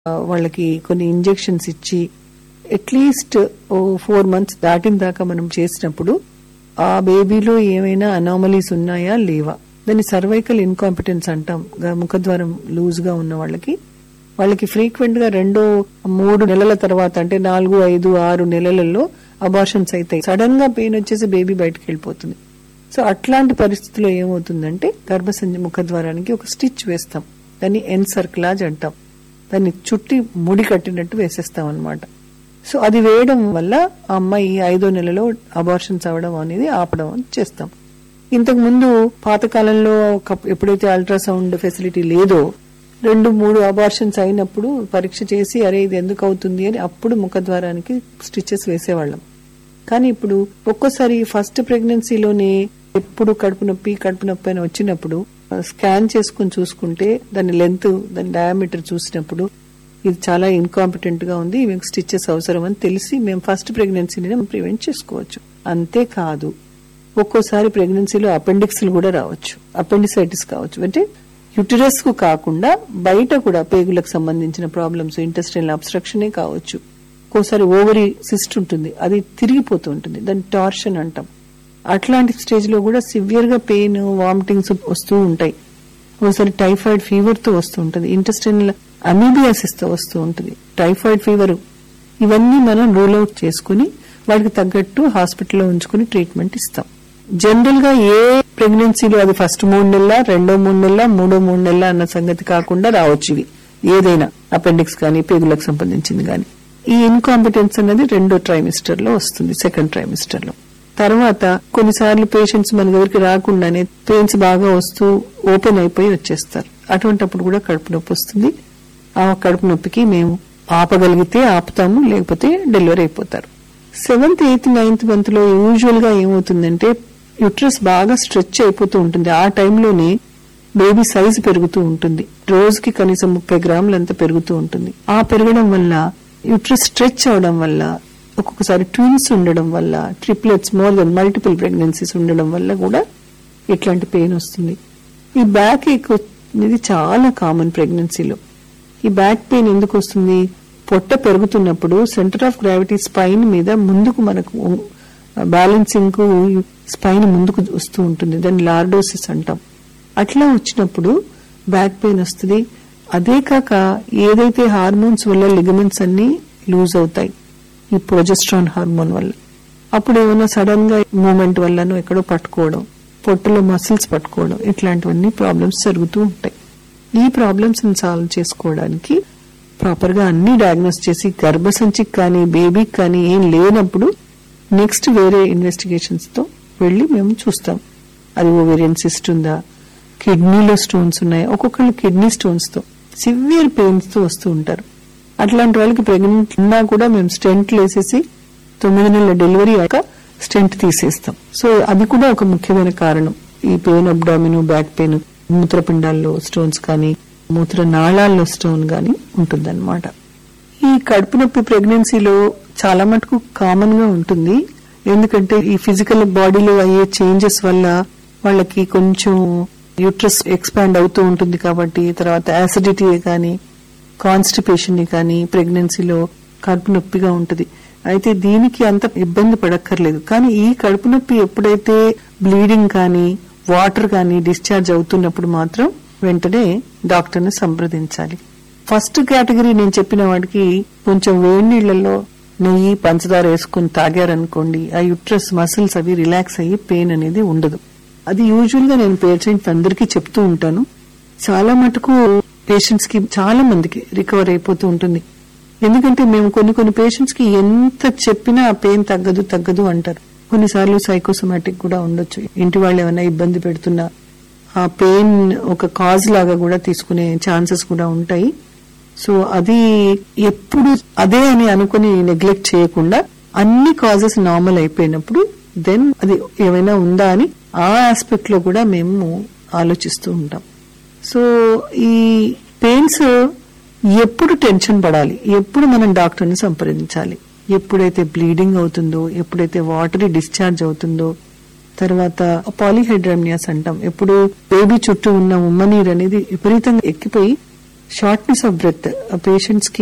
ఆ, వాళ్ళకి కొన్ని ఇంజెక్షన్స్ ఇచ్చి అట్లీస్ట్ ఓ ఫోర్ మంత్స్ దాటిన దాకా మనం చేసినప్పుడు ఆ బేబీలో ఏమైనా అనామలీస్ ఉన్నాయా లేవా దాన్ని సర్వైకల్ ఇన్కాంపిటెన్స్ అంటాం గా- ముఖద్వారం లూజ్ గా ఉన్న వాళ్ళకి వాళ్ళకి ఫ్రీక్వెంట్ గా రెండో మూడు నెలల తర్వాత అంటే నాలుగు ఐదు ఆరు నెలలలో అబార్షన్స్ అవుతాయి సడన్ గా పెయిన్ వచ్చేసి బేబీ బయటకు వెళ్ళిపోతుంది సో అట్లాంటి పరిస్థితుల్లో ఏమవుతుందంటే గర్భసంచి ముఖద్వారానికి ఒక స్టిచ్ వేస్తాం దాన్ని ఎన్ సర్క్లాజ్ అంటాం దాన్ని చుట్టి ముడి కట్టినట్టు వేసేస్తాం అన్నమాట సో అది వేయడం వల్ల ఆ అమ్మాయి ఐదో నెలలో అబార్షన్స్ అవ్వడం అనేది ఆపడం అని చేస్తాం ఇంతకు ముందు పాతకాలంలో ఒక- ఎప్పుడైతే అల్ట్రాసౌండ్ ఫెసిలిటీ లేదో రెండు మూడు అబార్షన్స్ అయినప్పుడు పరీక్ష చేసి అరే ఇది ఎందుకు అవుతుంది అని అప్పుడు ముఖద్వారానికి స్టిచెస్ వేసేవాళ్ళం కానీ ఇప్పుడు ఒక్కోసారి ఫస్ట్ ప్రెగ్నెన్సీలోనే ఎప్పుడు కడుపు నొప్పి కడుపు నొప్పి అని వచ్చినప్పుడు స్కాన్ చేసుకుని చూసుకుంటే దాని లెంత్ దాని డయామీటర్ చూసినప్పుడు ఇది చాలా ఇన్కాంపిటెంట్ గా ఉంది మీకు స్టిచెస్ అవసరం అని తెలిసి మేము ఫస్ట్ ప్రెగ్నెన్సీని ప్రివెంట్ చేసుకోవచ్చు అంతేకాదు ఒక్కోసారి ప్రెగ్నెన్సీలో అపెండిక్స్ కూడా రావచ్చు అపెండిసైటిస్ కావచ్చు అంటే యుటరస్ కు కాకుండా బయట కూడా పేగులకు సంబంధించిన ప్రాబ్లమ్స్ ఇంటెస్టైన్ అబ్స్ట్రక్షనే కావచ్చు ఒక్కోసారి ఓవరీ సిస్ట్ ఉంటుంది అది తిరిగిపోతూ ఉంటుంది దాన్ని టార్షన్ అంటాం అట్లాంటి స్టేజ్ లో కూడా సివియర్ గా పెయిన్ వామిటింగ్స్ వస్తూ ఉంటాయి ఒకసారి టైఫాయిడ్ ఫీవర్ తో వస్తూ ఉంటుంది ఇంటెస్టైన్ అమీబియాసిస్ తో వస్తూ ఉంటుంది టైఫాయిడ్ ఫీవర్ ఇవన్నీ మనం రూల్ అవుట్ చేసుకుని వాటికి తగ్గట్టు హాస్పిటల్లో ఉంచుకుని ట్రీట్మెంట్ ఇస్తాం జనరల్ గా ఏ ప్రెగ్నెన్సీలో అది ఫస్ట్ మూడు నెలల రెండో మూడు నెలల మూడో మూడు నెలల అన్న సంగతి కాకుండా రావచ్చు ఇవి ఏదైనా అపెండిక్స్ కానీ పేగులకు సంబంధించింది కానీ ఈ ఇన్కాంపిటెన్స్ అనేది రెండో ట్రైమిస్టర్ లో వస్తుంది సెకండ్ ట్రైమిస్టర్ లో తర్వాత కొన్నిసార్లు పేషెంట్స్ మన దగ్గరికి రాకుండానే పెయిన్స్ బాగా వస్తూ ఓపెన్ అయిపోయి వచ్చేస్తారు అటువంటప్పుడు కూడా కడుపు నొప్పి వస్తుంది ఆ కడుపు నొప్పికి మేము ఆపగలిగితే ఆపుతాము లేకపోతే డెలివరీ అయిపోతారు సెవెంత్ ఎయిత్ నైన్త్ మంత్ లో యూజువల్ గా ఏమవుతుందంటే యుట్రస్ బాగా స్ట్రెచ్ అయిపోతూ ఉంటుంది ఆ టైంలోనే బేబీ సైజ్ పెరుగుతూ ఉంటుంది రోజుకి కనీసం ముప్పై గ్రాములంతా పెరుగుతూ ఉంటుంది ఆ పెరగడం వల్ల యుట్రస్ స్ట్రెచ్ అవడం వల్ల ఒక్కొక్కసారి ట్విన్స్ ఉండడం వల్ల triplets more than multiple pregnancies ఉండడం వల్ల కూడా ఇట్లాంటి పెయిన్ వస్తుంది ఈ బ్యాక్ ఏక్ అనేది చాలా కామన్ ప్రెగ్నెన్సీలో ఈ బ్యాక్ పెయిన్ ఎందుకు వస్తుంది పొట్ట పెరుగుతున్నప్పుడు సెంటర్ ఆఫ్ గ్రావిటీ స్పైన్ మీద ముందుకు మనకు బ్యాలెన్సింగ్ కు స్పైన్ ముందుకు వస్తూ ఉంటుంది దాన్ని లార్డోసిస్ అంటాం అట్లా వచ్చినప్పుడు బ్యాక్ పెయిన్ వస్తుంది అదే కాక ఏదైతే హార్మోన్స్ వల్ల లిగమెంట్స్ అన్ని లూజ్ అవుతాయి ఈ ప్రొజెస్ట్రాన్ హార్మోన్ వల్ల అప్పుడు ఏమైనా సడన్ గా మూమెంట్ వల్లనో ఎక్కడో పట్టుకోవడం పొట్టలో మసిల్స్ పట్టుకోవడం ఇట్లాంటివన్నీ ప్రాబ్లమ్స్ జరుగుతూ ఉంటాయి ఈ ప్రాబ్లమ్స్ సాల్వ్ చేసుకోవడానికి ప్రాపర్ గా అన్ని డయాగ్నోస్ చేసి గర్భసంచికి కానీ బేబీకి కానీ ఏం లేనప్పుడు నెక్స్ట్ వేరే ఇన్వెస్టిగేషన్స్ తో వెళ్లి మేము చూస్తాం అది ఓవేరియన్ సిస్ట్ ఉందా కిడ్నీలో స్టోన్స్ ఉన్నాయి ఒక్కొక్కళ్ళు కిడ్నీ స్టోన్స్ తో సివియర్ పెయిన్స్ తో వస్తూ ఉంటారు అట్లాంటి వాళ్ళకి ప్రెగ్నెంట్ ఉన్నా కూడా మేము స్టెంట్లు వేసేసి తొమ్మిది నెలల డెలివరీ అయ్యాక స్టెంట్ తీసేస్తాం సో అది కూడా ఒక ముఖ్యమైన కారణం ఈ పెయిన్ అబ్డామిన్ బ్యాక్ పెయిన్ మూత్రపిండాల్లో స్టోన్స్ కానీ మూత్ర నాళాల్లో స్టోన్ గానీ ఉంటుందన్నమాట ఈ కడుపు నొప్పి ప్రెగ్నెన్సీలో చాలా మటుకు కామన్ గా ఉంటుంది ఎందుకంటే ఈ ఫిజికల్ బాడీలో అయ్యే చేంజెస్ వల్ల వాళ్ళకి కొంచెం యూట్రస్ ఎక్స్పాండ్ అవుతూ ఉంటుంది కాబట్టి తర్వాత యాసిడిటీ కానీ కాన్స్టిపేషన్ కానీ ప్రెగ్నెన్సీలో కడుపు నొప్పిగా ఉంటుంది అయితే దీనికి అంత ఇబ్బంది పడక్కర్లేదు కానీ ఈ కడుపు నొప్పి ఎప్పుడైతే బ్లీడింగ్ కానీ వాటర్ కానీ డిశ్చార్జ్ అవుతున్నప్పుడు మాత్రం వెంటనే డాక్టర్ ని సంప్రదించాలి ఫస్ట్ కేటగిరీ నేను చెప్పిన వాడికి కొంచెం వేడి నీళ్లలో నెయ్యి పంచదార వేసుకుని తాగారనుకోండి ఆ యుట్రస్ మసిల్స్ అవి రిలాక్స్ అయ్యి పెయిన్ అనేది ఉండదు అది యూజువల్ గా నేను పేషెంట్స్ అందరికీ చెప్తూ ఉంటాను చాలా మటుకు పేషెంట్స్ కి చాలా మందికి రికవర్ అయిపోతూ ఉంటుంది ఎందుకంటే మేము కొన్ని కొన్ని పేషెంట్స్ కి ఎంత చెప్పినా ఆ పెయిన్ తగ్గదు తగ్గదు అంటారు కొన్నిసార్లు సైకోసోమాటిక్ కూడా ఉండొచ్చు ఇంటి వాళ్ళు ఏమైనా ఇబ్బంది పెడుతున్నా ఆ పెయిన్ ఒక కాజ్ లాగా కూడా తీసుకునే ఛాన్సెస్ కూడా ఉంటాయి సో అది ఎప్పుడు అదే అని అనుకుని నెగ్లెక్ట్ చేయకుండా అన్ని కాజెస్ నార్మల్ అయిపోయినప్పుడు దెన్ అది ఏమైనా ఉందా అని ఆ ఆస్పెక్ట్ లో కూడా మేము ఆలోచిస్తూ ఉంటాం సో ఈ పెయిన్స్ ఎప్పుడు టెన్షన్ పడాలి ఎప్పుడు మనం డాక్టర్ని సంప్రదించాలి ఎప్పుడైతే బ్లీడింగ్ అవుతుందో ఎప్పుడైతే వాటరీ డిశ్చార్జ్ అవుతుందో తర్వాత పాలిహైడ్రామియాస్ అంటాం ఎప్పుడు బేబీ చుట్టూ ఉన్న ఉమ్మనీరు అనేది విపరీతంగా ఎక్కిపోయి షార్ట్నెస్ ఆఫ్ బ్రెత్ పేషెంట్స్ కి